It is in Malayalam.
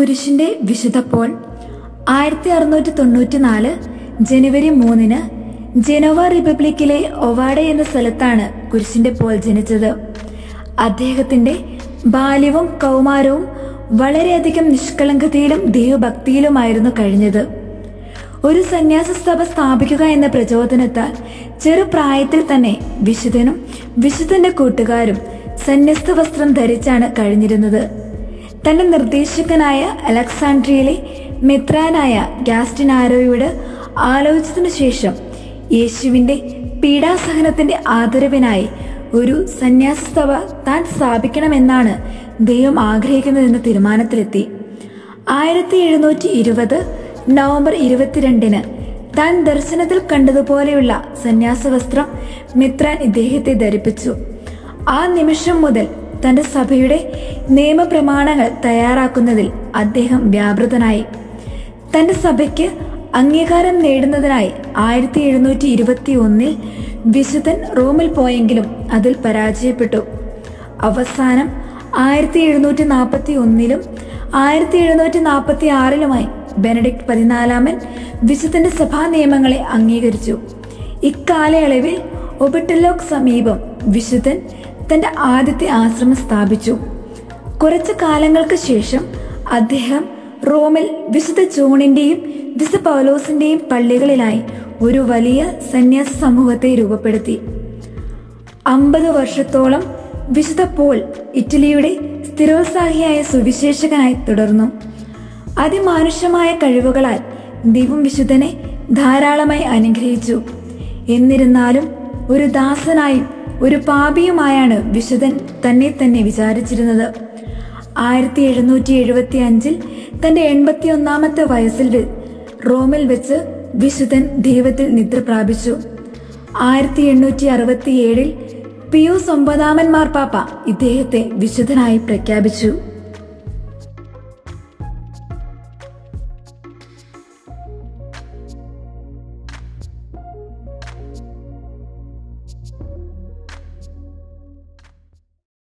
കുരിശിന്റെ വിശുദ്ധ പോൾ ആയിരത്തി അറുന്നൂറ്റി തൊണ്ണൂറ്റി നാല് ജനുവരി മൂന്നിന് ജനോവ റിപ്പബ്ലിക്കിലെ ഒവാഡ എന്ന സ്ഥലത്താണ് കുരിശിന്റെ പോൾ ജനിച്ചത് അദ്ദേഹത്തിന്റെ ബാല്യവും കൗമാരവും വളരെയധികം നിഷ്കളങ്കതയിലും ദൈവഭക്തിയിലുമായിരുന്നു കഴിഞ്ഞത് ഒരു സന്യാസ സഭ സ്ഥാപിക്കുക എന്ന പ്രചോദനത്താൽ ചെറുപ്രായത്തിൽ തന്നെ വിശുദ്ധനും വിശുദ്ധന്റെ കൂട്ടുകാരും സന്യസ്ത വസ്ത്രം ധരിച്ചാണ് കഴിഞ്ഞിരുന്നത് തന്റെ നിർദ്ദേശകനായ അലക്സാണ്ട്രിയയിലെ മെത്രാനായ ഗാസ്റ്റിനാരോയോട് ആലോചിച്ചതിനു ശേഷം യേശുവിന്റെ പീഡാസഹനത്തിന്റെ ആദരവിനായി ഒരു സന്യാസ സഭ താൻ സ്ഥാപിക്കണമെന്നാണ് ദൈവം ആഗ്രഹിക്കുന്നതെന്ന തീരുമാനത്തിലെത്തി ആയിരത്തി എഴുന്നൂറ്റി ഇരുപത് നവംബർ ഇരുപത്തിരണ്ടിന് താൻ ദർശനത്തിൽ കണ്ടതുപോലെയുള്ള സന്യാസ വസ്ത്രം മിത്രാൻ ഇദ്ദേഹത്തെ ധരിപ്പിച്ചു ആ നിമിഷം മുതൽ തന്റെ സഭയുടെ നിയമപ്രമാണങ്ങൾ തയ്യാറാക്കുന്നതിൽ അദ്ദേഹം വ്യാപൃതനായി തന്റെ സഭയ്ക്ക് അംഗീകാരം നേടുന്നതിനായി ആയിരത്തി എഴുന്നൂറ്റി ഇരുപത്തി ഒന്നിൽ വിശുദ്ധൻ റോമിൽ പോയെങ്കിലും അതിൽ പരാജയപ്പെട്ടു അവസാനം ആയിരത്തി എഴുന്നൂറ്റി നാൽപ്പത്തി ഒന്നിലും ആയിരത്തി എഴുന്നൂറ്റി നാൽപ്പത്തി ആറിലുമായി ബെനഡിക്ട് പതിനാലാമൻ വിശുദ്ധന്റെ സഭാ നിയമങ്ങളെ അംഗീകരിച്ചു ഇക്കാലയളവിൽ ഒബിട്ടലോക്ക് സമീപം വിശുദ്ധൻ തന്റെ ആദ്യത്തെ ആശ്രമം സ്ഥാപിച്ചു കുറച്ചു കാലങ്ങൾക്ക് ശേഷം അദ്ദേഹം റോമിൽ വിശുദ്ധ ജോണിന്റെയും വിശുദ്ധ പൗലോസിന്റെയും പള്ളികളിലായി ഒരു വലിയ സന്യാസ സമൂഹത്തെ രൂപപ്പെടുത്തി അമ്പത് വർഷത്തോളം വിശുദ്ധ പോൾ ഇറ്റലിയുടെ സ്ഥിരോത്സാഹിയായ സുവിശേഷകനായി തുടർന്നു അതിമാനുഷ്യമായ കഴിവുകളാൽ ദൈവം വിശുദ്ധനെ ധാരാളമായി അനുഗ്രഹിച്ചു എന്നിരുന്നാലും ഒരു ദാസനായും ഒരു പാപിയുമായാണ് വിശുദ്ധൻ തന്നെ തന്നെ വിചാരിച്ചിരുന്നത് ആയിരത്തി എഴുന്നൂറ്റി എഴുപത്തി അഞ്ചിൽ തന്റെ എൺപത്തി ഒന്നാമത്തെ വയസ്സിൽ വെ- റോമിൽ വെച്ച് വിശുദ്ധൻ ദൈവത്തിൽ നിദ്ര പ്രാപിച്ചു ആയിരത്തി എണ്ണൂറ്റി അറുപത്തി ഏഴിൽ പിയൂസ് ഒമ്പതാമൻ മാർപ്പാപ്പ ഇദ്ദേഹത്തെ വിശുദ്ധനായി പ്രഖ്യാപിച്ചു